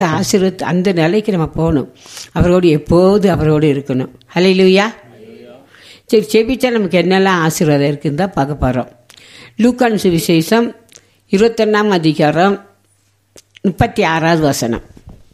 ஆசீர்வாத அந்த நிலைக்கு நம்ம போகணும் அவரோடு எப்போது அவரோடு இருக்கணும் ஹalleluya சரி செபிச்சா நமக்கு என்னெல்லாம் ஆசீர்வாதம் இருக்குன்னு தான் பார்க்க போகிறோம் லூக்கான் சுவிசேஷம் இருபத்தொன்னாம் அதிகாரம் முப்பத்தி ஆறாவது வசனம்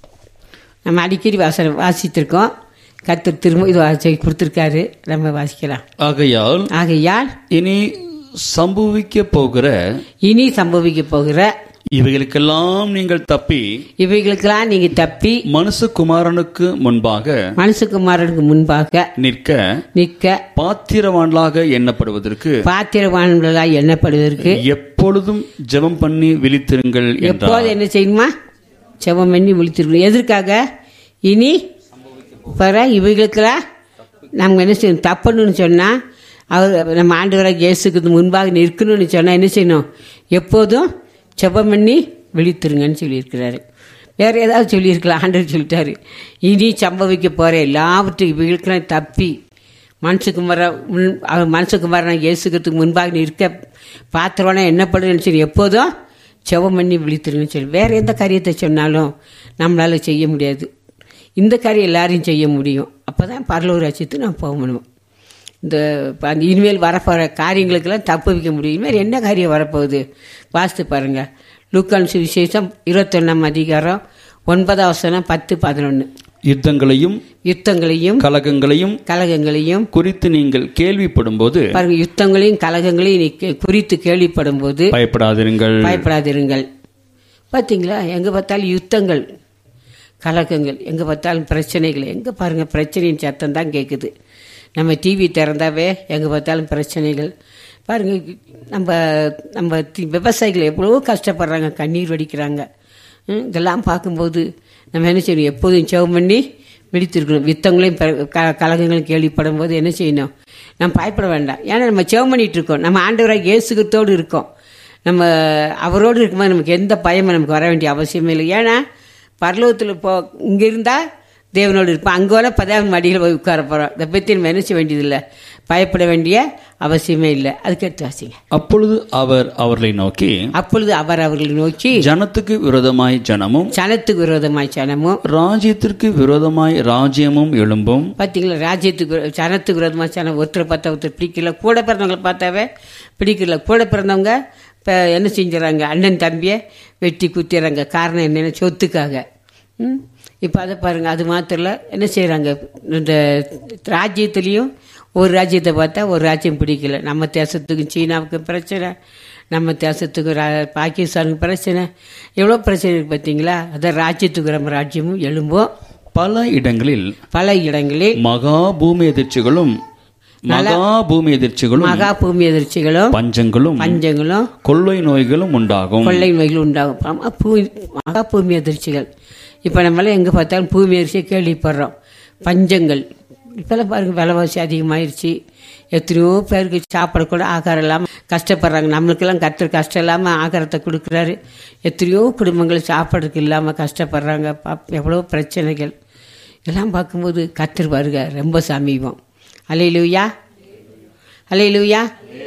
நம்ம அடிக்கடி வசனம் வாசித்திருக்கோம் கர்த்தர் திரும்ப இது வாசி கொடுத்துருக்காரு நம்ம வாசிக்கலாம் ஆகையால் ஆகையால் இனி சம்பவிக்க போகிற இனி சம்பவிக்க போகிற இவைகளுக்கெல்லாம் நீங்கள் தப்பி இவைகளுக்கெல்லாம் நீங்க தப்பி மனுஷகுமாரனுக்கு முன்பாக மனுஷகுமாரனுக்கு முன்பாக நிற்க நிற்க பாத்திரவான்களாக எண்ணப்படுவதற்கு பாத்திரவான்களாய் எண்ணப்படுவதற்கு எப்பொழுதும் ஜெபம் பண்ணி விழித்திருங்கள் என்றார் எப்போது என்ன செய்யணுமா செவம் பண்ணி விழித்திருக்கணும் எதற்காக இனி பிற இவைகளுக்கெல்லாம் நம்ம என்ன செய்யணும் தப்பணும்னு சொன்னால் அவர் நம்ம ஆண்டவராக இயேசுக்கு முன்பாக நிற்கணும்னு சொன்னால் என்ன செய்யணும் எப்போதும் செபம் பண்ணி விழித்திருங்கன்னு சொல்லியிருக்கிறாரு வேற ஏதாவது சொல்லியிருக்கலாம் ஆண்டவர் சொல்லிட்டாரு இனி சம்பவிக்க போகிற எல்லாவற்றையும் இவைகளுக்கெல்லாம் தப்பி மனுஷகுமார முன் அவர் மனுஷகுமாரன் இயேசுக்கிறதுக்கு முன்பாக நிற்க பாத்திரம்னா என்னப்படுதுன்னு சொல்லி எப்போதும் செவம் பண்ணி விழித்திருங்கன்னு சொல்லி வேற எந்த காரியத்தை சொன்னாலும் நம்மளால செய்ய முடியாது இந்த காரியம் எல்லாரையும் செய்ய முடியும் அப்போ தான் பரலூர் ரசித்து நான் போக முடியும் இந்த இப்ப அந்த இனிமேல் வரப்போகிற காரியங்களுக்கெல்லாம் தப்பு வைக்க முடியும் இனிமேல் என்ன காரியம் வரப்போகுது வாசித்து பாருங்க லூக்கான் சுவிசேஷம் இருபத்தொன்னாம் அதிகாரம் ஒன்பதாம் வசனம் பத்து பதினொன்று யுத்தங்களையும் யுத்தங்களையும் கலகங்களையும் கலகங்களையும் குறித்து நீங்கள் கேள்விப்படும்போது பாருங்க யுத்தங்களையும் கலகங்களையும் நீ கே- குறித்து கேள்விப்படும் போது பயப்படாதிருங்கள் பயப்படாதிருங்கள் பார்த்தீங்களா எங்கே பார்த்தாலும் யுத்தங்கள் கலக்கங்கள் எங்கே பார்த்தாலும் பிரச்சனைகள் எங்கே பாருங்க பிரச்சனையின் சத்தம் தான் கேட்குது நம்ம டிவி திறந்தாவே எங்கே பார்த்தாலும் பிரச்சனைகள் பாருங்க நம்ம நம்ம தி- விவசாயிகள் எவ்வளவோ கஷ்டப்படுறாங்க கண்ணீர் வடிக்கிறாங்க ம், இதெல்லாம் பார்க்கும்போது நம்ம என்ன செய்யணும் எப்போதும் செவம் பண்ணி விழித்திருக்கணும் யுத்தங்களையும் பிற- க- கலகங்களையும் கேள்விப்படும் போது என்ன செய்யணும் நம்ம பயப்பட வேண்டாம் ஏன்னா நம்ம செவம் பண்ணிட்டு இருக்கோம் நம்ம ஆண்டவராக இயேசுகத்தோடு இருக்கோம் நம்ம அவரோடு இருக்கும்போது நமக்கு எந்த பயமும் நமக்கு வர வேண்டிய அவசியமே இல்லை ஏன்னா பரலோகத்தில் போ இங்கே இருந்தால் தேவனோடு இருப்போம் அங்கே வேணால் பதாவின் மடியில் போய் உட்கார போகிறோம் இதை பற்றி நம்ம நினைச்ச வேண்டியதில்லை பயப்பட வேண்டிய அவசியமே இல்லை அதுக்கு எடுத்து வாசிங்க அப்பொழுது அவர் அவர்களை நோக்கி அப்பொழுது அவர் அவர்களை நோக்கி ஜனத்துக்கு விரோதமாய் ஜனமும் சனத்துக்கு விரோதமாய் சனமும் ராஜ்யத்திற்கு விரோதமாய் ராஜ்யமும் எழும்பும் பார்த்தீங்களா ராஜ்யத்துக்கு விரோ- சனத்துக்கு விரோதமாக சனம் ஒருத்தரை பார்த்தா ஒருத்தர் பிடிக்கல கூட பிறந்தவங்களை பார்த்தாவே பிடிக்கல கூட பிறந்தவங்க இப்போ என்ன செஞ்சுறாங்க அண்ணன் தம்பியை வெட்டி குத்திடுறாங்க காரணம் என்னென்ன சொத்துக்காக ம் இப்போ அதை பாருங்கள் அது மாத்திரம் இல்ல, என்ன செய்கிறாங்க இந்த ராஜ்யத்துலேயும் ஒரு ராஜ்யத்தை பார்த்தா ஒரு ராஜ்யம் பிடிக்கல நம்ம தேசத்துக்கும் சீனாவுக்கும் பிரச்சனை நம்ம தேசத்துக்கு ரா- பாகிஸ்தானுக்கு பிரச்சனை எவ்வளோ பிரச்சனை இருக்குது பார்த்தீங்களா அதான் ராஜ்யத்துக்கு நம்ம ராஜ்யமும் எழும்போம் பல இடங்களில் பல இடங்களில் மகா பூமி எதிர்ச்சிகளும் மகா பூமி எதிர்ச்சிகளும் மகா பூமி எதிர்ச்சிகளும் பஞ்சங்களும் பஞ்சங்களும் கொள்ளை நோய்களும் உண்டாகும் கொள்ளை நோய்கள் உண்டாகும் ஆமா, பூ மகா பூமி அதிர்ச்சிகள் இப்போ நம்மளாம் எங்கே பார்த்தாலும் பூமி அதிர்ச்சியை கேள்விப்படுறோம் பஞ்சங்கள் இப்போல்லாம் பாருங்க விலைவாசி அதிகமாயிருச்சு எத்தனையோ பேருக்கு சாப்பிட கூட ஆகாரம் இல்லாமல் கஷ்டப்படுறாங்க நம்மளுக்கெல்லாம் கஷ்ட கஷ்டம் இல்லாமல் ஆகாரத்தை கொடுக்குறாரு எத்தனையோ குடும்பங்கள் சாப்பாடுக்கு இல்லாமல் கஷ்டப்படுறாங்க பாப்- எவ்வளோ பிரச்சனைகள் இதெல்லாம் பார்க்கும்போது கத்தர் வருக ரொம்ப சமீபம் அலையிலுயா அலையிலுயா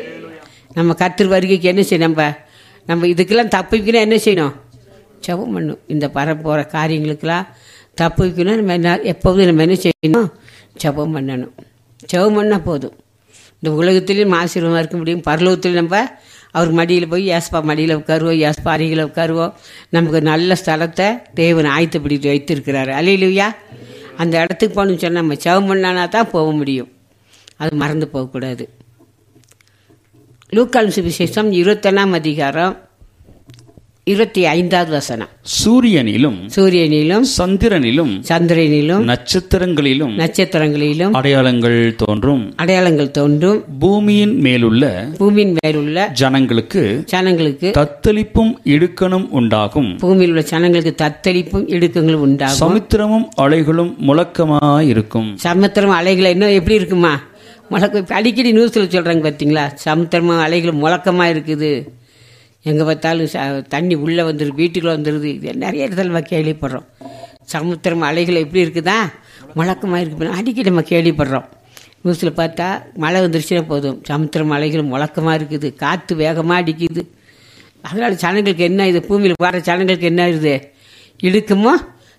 நம்ம கத்தர் வருகைக்கு என்ன செய்யணும் நம்ம நம்ம இதுக்கெல்லாம் தப்பிக்கணும் என்ன செய்யணும் ஜெபம் பண்ணும் இந்த பரப்போகிற காரியங்களுக்கெல்லாம் தப்பிக்கணும் நம்ம என்ன எப்போதும் நம்ம என்ன செய்யணும் ஜெபம் பண்ணணும் ஜெபம் பண்ணால் போதும் இந்த உலகத்திலையும் ஆசீர்வாதமாக இருக்க முடியும் பரலோகத்திலையும் நம்ம அவர் மடியில் போய் ஏஸ்பா மடியில் உட்காருவோம் ஏஸ்பா அருகில் உட்காருவோம் நமக்கு நல்ல ஸ்தலத்தை தேவன் ஆயத்தப்படுத்தி வைத்திருக்கிறாரு அலையிலுயா அந்த இடத்துக்கு போகணும்னு சொன்னால் நம்ம ஜெபம் பண்ணானா தான் போக முடியும் அது மறந்து போகக்கூடாது லூக்கால் சுவிசேஷம் இருபத்தொன்னாம் அதிகாரம் இருபத்தி ஐந்தாவது வசனம் சூரியனிலும் சூரியனிலும் சந்திரனிலும் சந்திரனிலும் நட்சத்திரங்களிலும் நட்சத்திரங்களிலும் அடையாளங்கள் தோன்றும் அடையாளங்கள் தோன்றும் பூமியின் மேலுள்ள பூமியின் மேலுள்ள ஜனங்களுக்கு சனங்களுக்கு தத்தளிப்பும் இடுக்கணும் உண்டாகும் பூமியில் உள்ள சனங்களுக்கு தத்தளிப்பும் இடுக்கங்களும் உண்டாகும் சமுத்திரமும் அலைகளும் முழக்கமாயிருக்கும் சமுத்திரம் அலைகள் இன்னும் எப்படி இருக்குமா முழக்கம் இப்ப அடிக்கடி நியூஸில் சொல்கிறாங்க பார்த்தீங்களா சமுத்திரமும் அலைகள் முழக்கமாக இருக்குது எங்கே பார்த்தாலும் ச தண்ணி உள்ளே வந்துடுது வீட்டுக்குள்ளே வந்துடுது இது நிறைய இடத்துல நம்ம கேள்விப்படுறோம் சமுத்திரம் அலைகள் எப்படி இருக்குதா முழக்கமாக இருக்கு அடிக்கடி நம்ம கேள்விப்படுறோம் நியூஸில் பார்த்தா மழை வந்துருச்சுன்னா போதும் சமுத்திரம் அலைகள் முழக்கமாக இருக்குது காற்று வேகமாக அடிக்குது அதனால் ஜனங்களுக்கு என்ன இது பூமியில் வர ஜனங்களுக்கு என்ன இருக்குது இடுக்கமோ